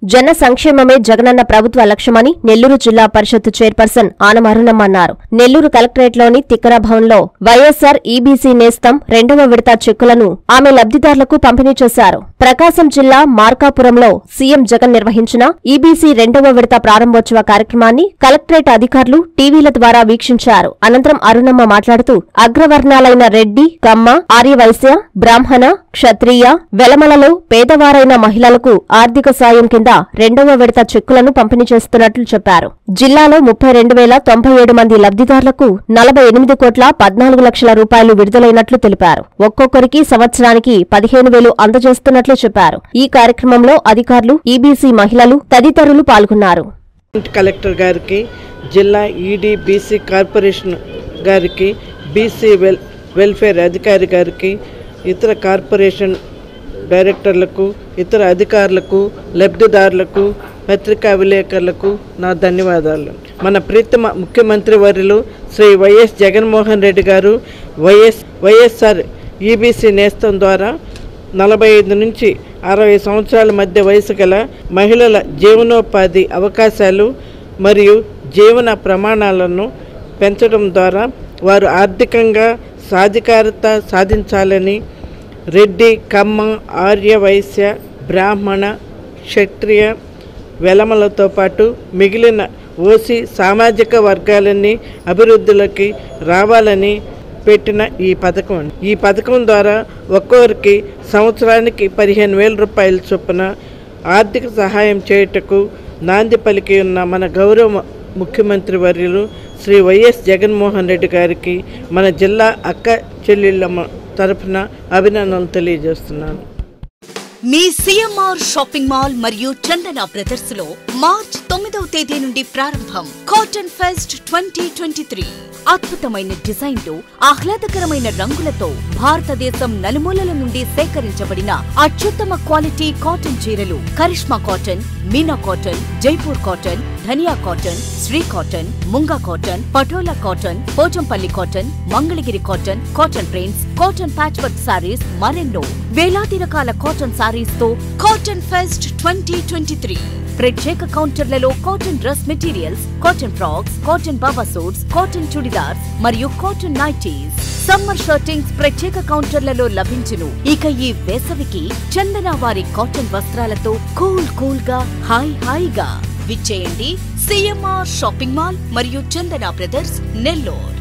జన సంక్షేమమే జగనన్న ప్రభుత్వ లక్ష్యమని నెల్లూరు జిల్లా పరిషత్ చైర్పర్సన్ ఆనమరుణమ్మ అన్నారు నెల్లూరు కలెక్టరేట్లోని తిక్కన భవన్లో వైఎస్సార్ ఈబీసీ నేస్తం రెండవ విడత చెక్కులను ఆమె లబ్దిదారులకు పంపిణీ చేశారు ప్రకాశం జిల్లా మార్కాపురంలో సీఎం జగన్ నిర్వహించిన ఈబీసీ రెండవ విడత ప్రారంభోత్సవ కార్యక్రమాన్ని కలెక్టరేట్ అధికారులు టీవీల ద్వారా వీక్షించారు అనంతరం అరుణమ్మ మాట్లాడుతూ అగ్రవర్ణాలైన రెడ్డి కమ్మ ఆర్యవైశ్య బ్రాహ్మణ క్షత్రియ వెలమలలో పేదవారైన మహిళలకు ఆర్థిక సాయం కింద రెండవ విడత చెక్కులను పంపిణీ చేస్తున్నట్లు చెప్పారు జిల్లాలో ముప్పై రెండు వేల తొంభై ఏడు మంది లబ్దిదారులకు నలభై ఎనిమిది కోట్ల పద్నాలుగు లక్షల రూపాయలు విడుదలైనట్లు తెలిపారు ఒక్కొక్కరికి సంవత్సరానికి పదిహేను వేలు అందజేస్తున్నట్లు చెప్పారు ఈ కార్యక్రమంలో అధికారులు ఈబీసీ మహిళలు తదితరులు పాల్గొన్నారు జాయింట్ కలెక్టర్ గారికి జిల్లా ఈడీ బీసీ కార్పొరేషన్ గారికి బీసీ వెల్ వెల్ఫేర్ అధికారి గారికి ఇతర కార్పొరేషన్ డైరెక్టర్లకు ఇతర అధికారులకు లబ్ధిదారులకు పత్రికా విలేకరులకు నా ధన్యవాదాలు మన ప్రీతమ ముఖ్యమంత్రి వర్యులు శ్రీ వైఎస్ జగన్మోహన్ రెడ్డి గారు వైఎస్ వైఎస్ఆర్ ఈబీసీ నేస్తం ద్వారా నలభై ఐదు నుంచి అరవై సంవత్సరాల మధ్య వయసు గల మహిళల జీవనోపాధి అవకాశాలు మరియు జీవన ప్రమాణాలను పెంచడం ద్వారా వారు ఆర్థికంగా సాధికారత సాధించాలని రెడ్డి కమ్మ ఆర్య వైశ్య బ్రాహ్మణ క్షత్రియ వెలమలతో పాటు మిగిలిన ఓసీ సామాజిక వర్గాలన్నీ అభివృద్ధిలోకి రావాలని పెట్టిన ఈ పథకం అండి. ఈ పథకం ద్వారా ఒక్కొక్కరికి సంవత్సరానికి పదిహేను వేల రూపాయల చొప్పున ఆర్థిక సహాయం చేయుటకు నాంది పలికి ఉన్న మన గౌరవ ముఖ్యమంత్రి వర్యులు శ్రీ వైఎస్ జగన్మోహన్ రెడ్డి గారికి మన జిల్లా అక్క చెల్లెళ్ళమ్మ తరఫున అభినందనలు తెలియజేస్తున్నాను మీ సిఎంఆర్ షాపింగ్ మాల్ మరియు చందన బ్రదర్స్ లో మార్చ్ తొమ్మిదవ తేదీ నుండి ప్రారంభం cotton fest twenty twenty three అద్భుతమైన డిజైన్లు ఆహ్లాదకరమైన రంగులతో భారతదేశం నలుమూలల నుండి సేకరించబడిన అత్యుత్తమ క్వాలిటీ కాటన్ చీరలు Karishma cotton Meena cotton Jaipur cotton Dhaniya cotton Shri cotton Munga cotton Patola cotton Pochampally cotton Mangalagiri cotton cotton prints cotton patch work saris మరెన్నో వేలాది రకాల కాటన్ సారీస్ తో cotton fest twenty twenty three ప్రత్యేక కౌంటర్లలో cotton dress materials cotton frocks cotton baba suits cotton chudidars మరియు కాటన్ నైటీస్ సమ్మర్ షర్టింగ్స్ ప్రత్యేక కౌంటర్లలో లభించును ఇక ఈ వేసవికి చందన వారి కాటన్ వస్త్రాలతో కూల్ కూల్ గా హాయ్ హాయిగా విచ్చేయండి సిఎంఆర్ షాపింగ్ మాల్ మరియు చందన బ్రదర్స్ నెల్లూరు